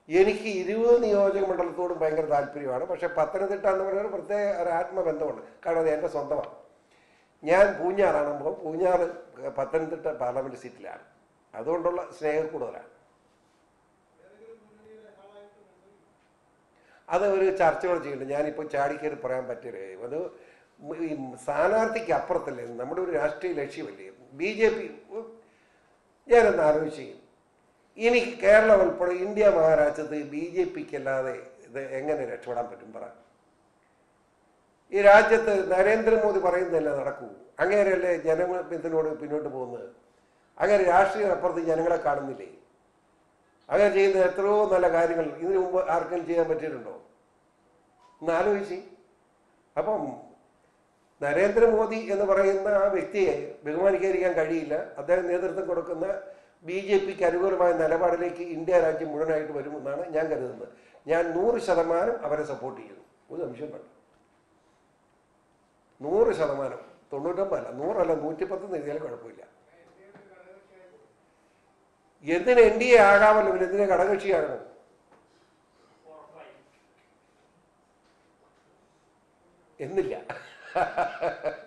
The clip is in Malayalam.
എനിക്ക് ഇരുപത് നിയോജക മണ്ഡലത്തോടും ഭയങ്കര താല്പര്യമാണ് പക്ഷെ പത്തനംതിട്ട എന്ന് പറയുന്ന ഒരു പ്രത്യേക ഒരു ആത്മബന്ധമുണ്ട് കാരണം അത് എൻ്റെ സ്വന്തമാണ് ഞാൻ പൂഞ്ഞാറാണുമ്പോൾ പൂഞ്ഞാറ് പത്തനംതിട്ട പാർലമെന്റ് സീറ്റിലാണ് അതുകൊണ്ടുള്ള സ്നേഹം കൂടുതലാണ് അത് ഒരു ചർച്ചകൾ ചെയ്യുന്നുണ്ട് ഞാനിപ്പോൾ ചാടിക്കയറി പറയാൻ പറ്റില്ല അത് ഈ സ്ഥാനാർത്ഥിക്ക് അപ്പുറത്തല്ലേ നമ്മുടെ ഒരു രാഷ്ട്രീയ ലക്ഷ്യമല്ലേ ബി ജെ പി ഞാനൊന്ന് ആലോചിച്ച് ഇനി കേരളം ഉൾപ്പെടെ ഇന്ത്യ മഹാരാജ്യത്ത് ബി ജെ പിക്ക് അല്ലാതെ ഇത് എങ്ങനെ രക്ഷപ്പെടാൻ പറ്റും പറ ഈ രാജ്യത്ത് നരേന്ദ്രമോദി പറയുന്നതല്ലേ നടക്കൂ അങ്ങനെയല്ലേ ജനങ്ങൾ ഇതിനോട് പിന്നോട്ട് പോകുന്നത് അങ്ങനെ രാഷ്ട്രീയ അപ്പുറത്ത് ജനങ്ങളെ കാണുന്നില്ലേ അങ്ങനെ ചെയ്യുന്ന എത്രയോ നല്ല കാര്യങ്ങൾ ഇതിനു മുമ്പ് ആർക്കും ചെയ്യാൻ പറ്റിയിട്ടുണ്ടോ ഒന്ന് ആലോചിച്ച് അപ്പം നരേന്ദ്രമോദി എന്ന് പറയുന്ന ആ വ്യക്തിയെ ബഹുമാനിക്കാതിരിക്കാൻ കഴിയില്ല അദ്ദേഹം നേതൃത്വം കൊടുക്കുന്ന ബി ജെ പിക്ക് അനുകൂലമായ നിലപാടിലേക്ക് ഇന്ത്യ രാജ്യം മുഴുവനായിട്ട് വരുമെന്നാണ് ഞാൻ കരുതുന്നത് ഞാൻ നൂറ് ശതമാനം അവരെ സപ്പോർട്ട് ചെയ്യുന്നു ഒരു സംശയം വേണ്ട നൂറ് ശതമാനം തൊണ്ണൂറ്റൊമ്പതല്ല നൂറല്ല നൂറ്റിപ്പത്ത് എഴുതിയാലും കുഴപ്പമില്ല എന്തിന് എൻ ഡി എ ആകാമല്ലോ പിന്നെ എന്തിനെ ഘടകകക്ഷിയാകണം എന്നില്ല